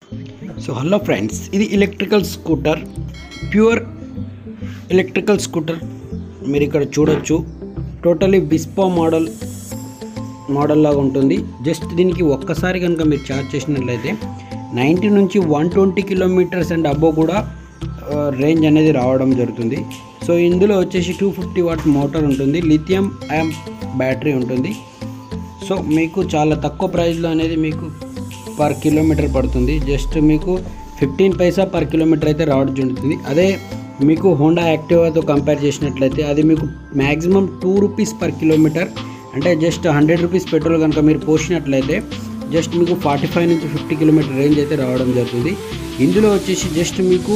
so hello friends ఇది electrical scooter pure electrical scooter మీరు ఇక్కడ చూడొచ్చు టోటలీ విస్పా మోడల్ మోడల్ లాగా ఉంటుంది జస్ట్ దీనికి ఒక్కసారి కనుక మీరు ఛార్జ్ చేసినట్లయితే నైంటీ నుంచి one twenty kilometres and above కూడా రేంజ్ అనేది రావడం జరుగుతుంది సో ఇందులో వచ్చేసి టూ ఫిఫ్టీ వాట్ మోటార్ ఉంటుంది లిథియం ఐఎమ్ బ్యాటరీ ఉంటుంది సో మీకు చాలా తక్కువ ప్రైస్లో అనేది మీకు పర్ కిలోమీటర్ పడుతుంది జస్ట్ మీకు ఫిఫ్టీన్ పైసా పర్ కిలోమీటర్ అయితే రావడం జరుగుతుంది అదే మీకు హోండా యాక్టివాతో కంపేర్ చేసినట్లయితే అది మీకు maximum two rupees per kilometre అంటే జస్ట్ హండ్రెడ్ రూపీస్ పెట్రోల్ కనుక మీరు పోసినట్లయితే జస్ట్ మీకు ఫార్టీ ఫైవ్ నుంచి ఫిఫ్టీ కిలోమీటర్ రేంజ్ అయితే రావడం జరుగుతుంది ఇందులో వచ్చేసి జస్ట్ మీకు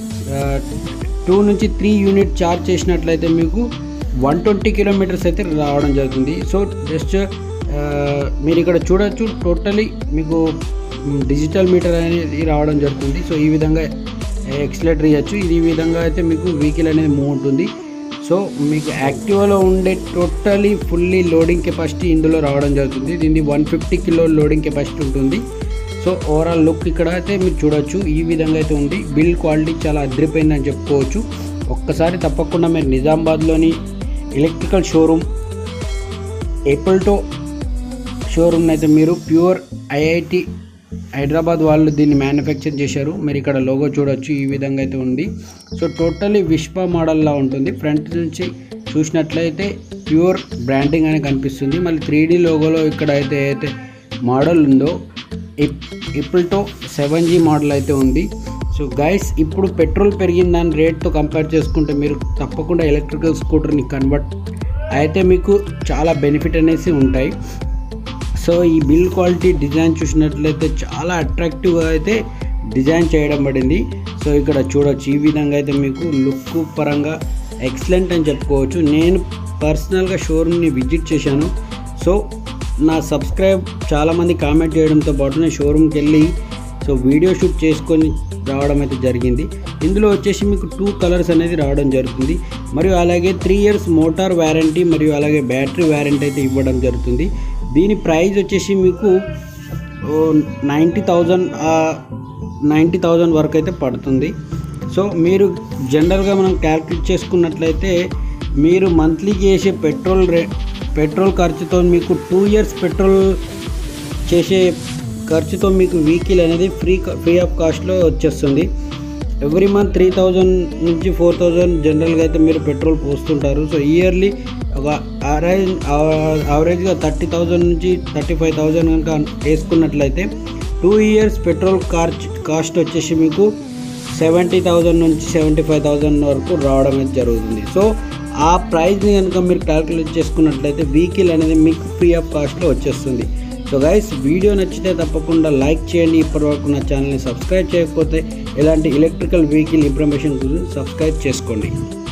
టూ నుంచి త్రీ యూనిట్ ఛార్జ్ చేసినట్లయితే మీకు వన్ ట్వంటీ కిలోమీటర్స్ అయితే రావడం జరుగుతుంది సో జస్ట్ మీరు ఇక్కడ చూడొచ్చు టోటలీ మీకు డిజిటల్ మీటర్ అనేది రావడం జరుగుతుంది సో ఈ విధంగా ఎక్సలేటర్ ఇవ్వచ్చు ఇది ఈ విధంగా అయితే మీకు వెహికల్ అనేది మూవ్ ఉంటుంది సో మీకు యాక్టివాలో ఉండే టోటలీ ఫుల్లీ లోడింగ్ కెపాసిటీ ఇందులో రావడం జరుగుతుంది దీన్ని one fifty kilo loading capacity ఉంటుంది సో ఓవరాల్ లుక్ ఇక్కడ అయితే మీరు చూడొచ్చు ఈ విధంగా అయితే ఉంది బిల్డ్ క్వాలిటీ చాలా అదిరిపోయిందని చెప్పుకోవచ్చు ఒక్కసారి తప్పకుండా మీరు నిజామాబాద్లోని ఎలక్ట్రికల్ షోరూమ్ ఏపుల్టో షోరూమ్ అయితే మీరు ప్యూర్ ఐఐటి హైదరాబాద్ వాళ్ళు దీన్ని మ్యానుఫ్యాక్చర్ చేశారు మీరు ఇక్కడ లోగో చూడొచ్చు ఈ విధంగా అయితే ఉంది సో టోటలీ విష్పా మోడల్లా ఉంటుంది ఫ్రంట్ నుంచి చూసినట్లయితే ప్యూర్ బ్రాండింగ్ అని కనిపిస్తుంది మళ్ళీ త్రీ డీ లోగోలో ఇక్కడ అయితే అయితే మోడల్ ఉందో ఇప్పుల్టో సెవెన్ జీ మోడల్ అయితే ఉంది సో గైస్ ఇప్పుడు పెట్రోల్ పెరిగిన దాని రేట్తో కంపేర్ చేసుకుంటే మీరు తప్పకుండా ఎలక్ట్రికల్ స్కూటర్ని కన్వర్ట్ అయితే మీకు చాలా బెనిఫిట్ అనేసి ఉంటాయి సో ఈ బిల్డ్ క్వాలిటీ డిజైన్ చూసినట్లయితే చాలా అట్రాక్టివ్గా అయితే డిజైన్ చేయడం పడింది సో ఇక్కడ చూడొచ్చు ఈ విధంగా అయితే మీకు లుక్ పరంగా ఎక్సలెంట్ అని చెప్పుకోవచ్చు నేను పర్సనల్గా షోరూమ్ని విజిట్ చేశాను సో నా సబ్స్క్రైబ్ చాలామంది కామెంట్ చేయడంతో పాటు నేను షోరూమ్కి వెళ్ళి సో వీడియో షూట్ చేసుకొని రావడం అయితే జరిగింది ఇందులో వచ్చేసి మీకు టూ కలర్స్ అనేది రావడం జరుగుతుంది మరియు అలాగే త్రీ ఇయర్స్ మోటార్ వ్యారంటీ మరియు అలాగే బ్యాటరీ వ్యారంటీ అయితే ఇవ్వడం జరుగుతుంది దీని ప్రైస్ వచ్చేసి మీకు నైంటీ థౌజండ్ నైంటీ థౌజండ్ వరకు అయితే పడుతుంది సో మీరు జనరల్గా మనం క్యాల్కులేట్ చేసుకున్నట్లయితే మీరు మంత్లీకి చేసే పెట్రోల్ రే పెట్రోల్ ఖర్చుతో మీకు టూ ఇయర్స్ పెట్రోల్ చేసే ఖర్చుతో మీకు వెహికల్ అనేది ఫ్రీ ఫ్రీ ఆఫ్ కాస్ట్లో వచ్చేస్తుంది ఎవ్రీ మంత్ త్రీ థౌజండ్ నుంచి ఫోర్ థౌజండ్ జనరల్గా అయితే మీరు పెట్రోల్ పోస్తుంటారు సో ఇయర్లీ ఒక యావరేజ్ యావరేజ్గా థర్టీ థౌజండ్ నుంచి థర్టీ ఫైవ్ థౌజండ్ కనుక వేసుకున్నట్లయితే two years petrol cost cost వచ్చేసి మీకు సెవెంటీ థౌజండ్ నుంచి సెవెంటీ ఫైవ్ థౌజండ్ వరకు రావడం అయితే జరుగుతుంది సో ఆ ప్రైస్ని కనుక మీరు క్యాల్కులేట్ చేసుకున్నట్లయితే వెహికల్ అనేది మీకు ఫ్రీ ఆఫ్ కాస్ట్లో వచ్చేస్తుంది సో గైస్ వీడియో నచ్చితే తప్పకుండా లైక్ చేయండి ఇప్పటివరకు నా ఛానల్ని సబ్స్క్రైబ్ చేయకపోతే ఇలాంటి ఎలక్ట్రికల్ వెహికల్ ఇన్ఫర్మేషన్ గురించి సబ్స్క్రైబ్ చేసుకోండి